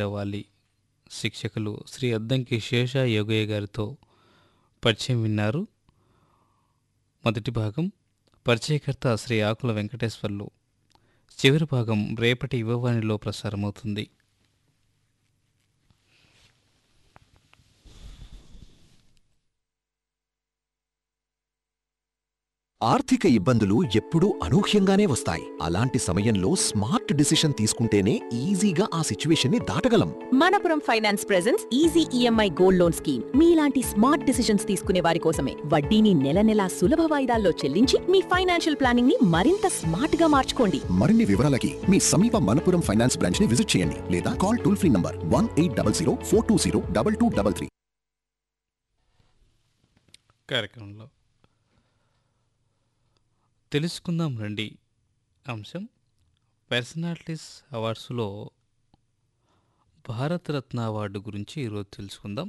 దగ్గరవ్వాలి శిక్షకులు శ్రీ అద్దంకి శేష యోగయ్య గారితో పరిచయం విన్నారు మొదటి భాగం పరిచయకర్త శ్రీ ఆకుల వెంకటేశ్వర్లు చివరి భాగం రేపటి యువవాణిలో ప్రసారమవుతుంది ఆర్థిక ఇబ్బందులు ఎప్పుడూ అనూహ్యంగానే వస్తాయి అలాంటి సమయంలో స్మార్ట్ డిసిషన్ తీసుకుంటేనే ఈజీగా ఆ సిచ్యువేషన్ ని దాటగలం Manappuram finance presents easy EMI gold loan scheme మీలాంటి స్మార్ట్ డిసిషన్స్ తీసుకునే వారి కోసమే వడ్డీని నెల నెలా సులభ వాయిదాల్లో చెల్లించి మీ ఫైనాన్షియల్ ప్లానింగ్ ని మరింత స్మార్ట్ గా మార్చుకోండి మరిన్ని వివరాలకి మీ సమీప మనపురం ఫైనాన్స్ బ్రాంచ్ ని విజిట్ చేయండి లేదా call toll free number one eight double zero four two zero double two double three కార్యక్రమంలో తెలుసుకుందాం రండి అంశం పర్సనాలిటీస్ అవార్డ్స్లో భారతరత్న అవార్డు గురించి ఈరోజు తెలుసుకుందాం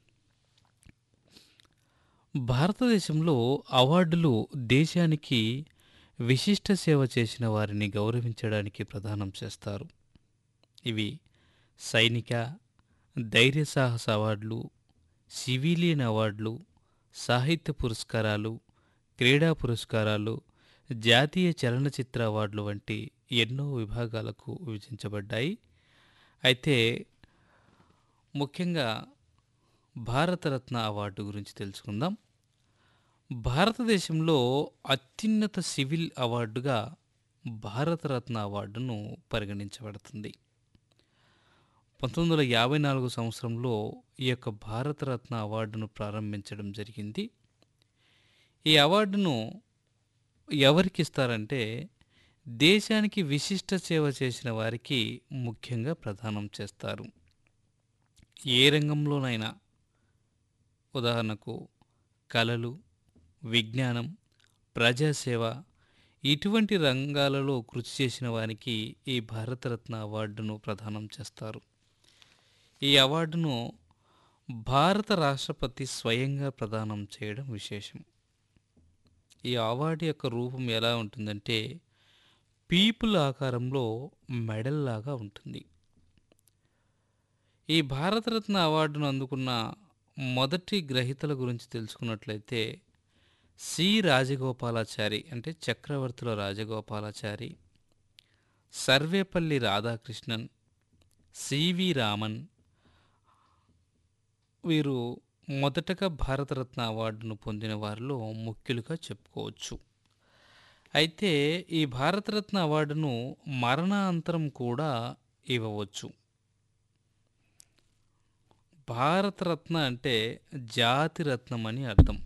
భారతదేశంలో అవార్డులు దేశానికి విశిష్ట సేవ చేసిన వారిని గౌరవించడానికి ప్రదానం చేస్తారు ఇవి సైనిక ధైర్య సాహస అవార్డులు సివిలియన్ అవార్డులు సాహిత్య పురస్కారాలు క్రీడా పురస్కారాలు జాతీయ చలనచిత్ర అవార్డులు వంటి ఎన్నో విభాగాలకు విభజించబడ్డాయి అయితే ముఖ్యంగా భారతరత్న అవార్డు గురించి తెలుసుకుందాం భారతదేశంలో అత్యున్నత సివిల్ అవార్డుగా భారతరత్న అవార్డును పరిగణించబడుతుంది పంతొమ్మిది వందల యాభై నాలుగు సంవత్సరంలో ఈ యొక్క భారతరత్న అవార్డును ప్రారంభించడం జరిగింది ఈ అవార్డును ఎవరికి ఇస్తారంటే దేశానికి విశిష్ట సేవ చేసిన వారికి ముఖ్యంగా ప్రదానం చేస్తారు ఏ రంగంలోనైనా ఉదాహరణకు కళలు విజ్ఞానం ప్రజాసేవ ఇటువంటి రంగాలలో కృషి చేసిన వారికి ఈ భారతరత్న అవార్డును ప్రదానం చేస్తారు ఈ అవార్డును భారత రాష్ట్రపతి స్వయంగా ప్రదానం చేయడం విశేషం ఈ అవార్డు యొక్క రూపం ఎలా ఉంటుందంటే పీపుల్ ఆకారంలో మెడల్ లాగా ఉంటుంది ఈ భారతరత్న అవార్డును అందుకున్న మొదటి గ్రహీతల గురించి తెలుసుకున్నట్లయితే సి రాజగోపాలాచారి అంటే చక్రవర్తుల రాజగోపాలాచారి సర్వేపల్లి రాధాకృష్ణన్ సివి రామన్ వీరు మొదటగా భారతరత్న అవార్డును పొందిన వారిలో ముఖ్యులుగా చెప్పుకోవచ్చు అయితే ఈ భారతరత్న అవార్డును మరణాంతరం కూడా ఇవ్వవచ్చు భారతరత్న అంటే జాతిరత్నం అని అర్థం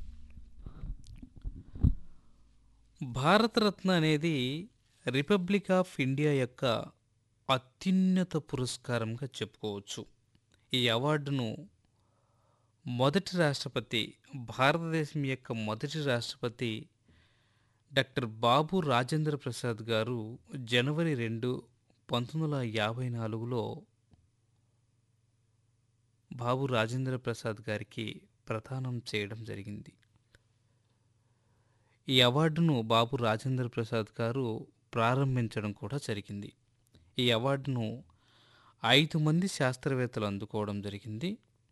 భారతరత్న అనేది రిపబ్లిక్ ఆఫ్ ఇండియా యొక్క అత్యున్నత పురస్కారంగా చెప్పుకోవచ్చు ఈ అవార్డును మొదటి రాష్ట్రపతి భారతదేశం యొక్క మొదటి రాష్ట్రపతి డాక్టర్ బాబు రాజేంద్ర ప్రసాద్ గారు జనవరి రెండు పంతొమ్మిది వందల యాభై నాలుగులో బాబు రాజేంద్ర ప్రసాద్ గారికి ప్రదానం చేయడం జరిగింది ఈ అవార్డును బాబు రాజేంద్ర ప్రసాద్ గారు ప్రారంభించడం కూడా జరిగింది ఈ అవార్డును ఐదు మంది శాస్త్రవేత్తలు అందుకోవడం జరిగింది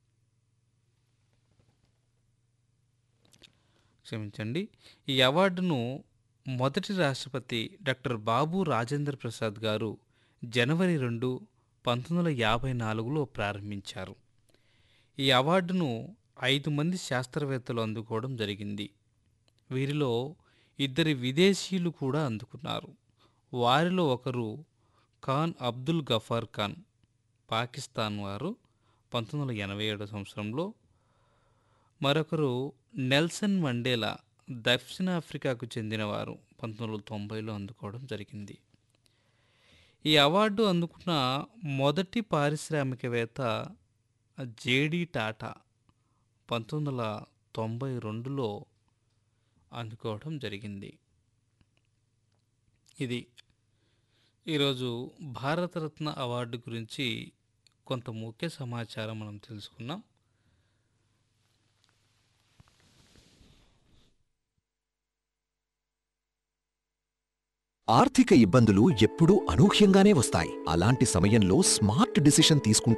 క్షమించండి ఈ అవార్డును మొదటి రాష్ట్రపతి డాక్టర్ బాబు రాజేంద్ర ప్రసాద్ గారు జనవరి రెండు పంతొమ్మిది వందల యాభై నాలుగులో ప్రారంభించారు ఈ అవార్డును ఐదు మంది శాస్త్రవేత్తలు అందుకోవడం జరిగింది వీరిలో ఇద్దరి విదేశీయులు కూడా అందుకున్నారు వారిలో ఒకరు ఖాన్ అబ్దుల్ గఫార్ ఖాన్ పాకిస్తాన్ వారు పంతొమ్మిది వందల ఎనభై ఏడో సంవత్సరంలో మరొకరు నెల్సన్ మండేలా దక్షిణాఫ్రికాకు చెందినవారు పంతొమ్మిది వందల తొంభైలో అందుకోవడం జరిగింది ఈ అవార్డు అందుకున్న మొదటి పారిశ్రామికవేత్త జేడి టాటా పంతొమ్మిది వందల తొంభై రెండులో అందుకోవడం జరిగింది ఇది ఈరోజు భారతరత్న అవార్డు గురించి కొంత ముఖ్య సమాచారం మనం తెలుసుకున్నాం ఆర్థిక ఇబ్బందులు ఎప్పుడూ అనూహ్యంగానే వస్తాయి అలాంటి సమయంలో స్మార్ట్ డిసిషన్ తీసుకుంటే